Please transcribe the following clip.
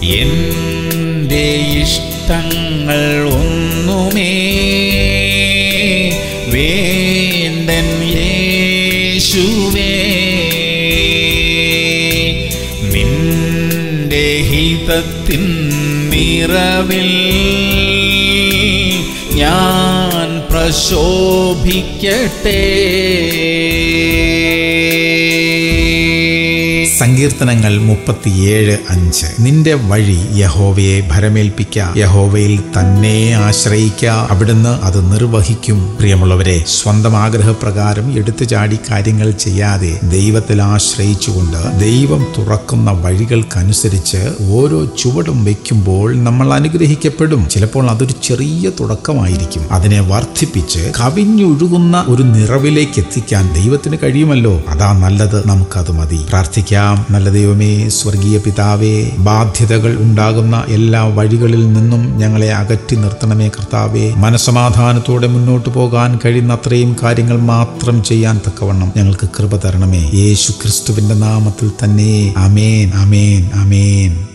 എൻ്റെ ഇഷ്ടങ്ങൾ ഒന്നുമേ വേണ്ടൻ യേശുവേ നിന്റെ ഹിതത്തിൻ നിറവിൽ ഞാൻ പ്രശോഭിക്കട്ടെ സങ്കീർത്തനങ്ങൾ മുപ്പത്തിയേഴ് അഞ്ച് നിന്റെ വഴി യഹോവയെ ഭരമേൽപ്പിക്ക യഹോവയിൽ തന്നെ ആശ്രയിക്ക അവിടുന്ന് അത് നിർവഹിക്കും പ്രിയമുള്ളവരെ സ്വന്തം ആഗ്രഹപ്രകാരം എടുത്തു ചാടി കാര്യങ്ങൾ ചെയ്യാതെ ദൈവത്തിൽ ആശ്രയിച്ചുകൊണ്ട് ദൈവം തുറക്കുന്ന വഴികൾക്കനുസരിച്ച് ഓരോ ചുവടും വെക്കുമ്പോൾ നമ്മൾ അനുഗ്രഹിക്കപ്പെടും ചിലപ്പോൾ അതൊരു ചെറിയ തുടക്കമായിരിക്കും അതിനെ വർദ്ധിപ്പിച്ച് കവിഞ്ഞൊഴുകുന്ന ഒരു നിറവിലേക്ക് എത്തിക്കാൻ ദൈവത്തിന് കഴിയുമല്ലോ അതാ നല്ലത് നമുക്കത് മതി പ്രാർത്ഥിക്കാം നല്ല ദൈവമേ സ്വർഗീയ പിതാവേ ബാധ്യതകൾ ഉണ്ടാകുന്ന എല്ലാ വഴികളിൽ നിന്നും ഞങ്ങളെ അകറ്റി നിർത്തണമേ കർത്താവേ മനസമാധാനത്തോടെ മുന്നോട്ട് പോകാൻ കഴിയുന്ന അത്രയും കാര്യങ്ങൾ മാത്രം ചെയ്യാൻ തക്കവണ്ണം ഞങ്ങൾക്ക് കൃപ തരണമേ യേശു ക്രിസ്തുവിന്റെ നാമത്തിൽ തന്നെ അമേൻ അമേൻ അമേൻ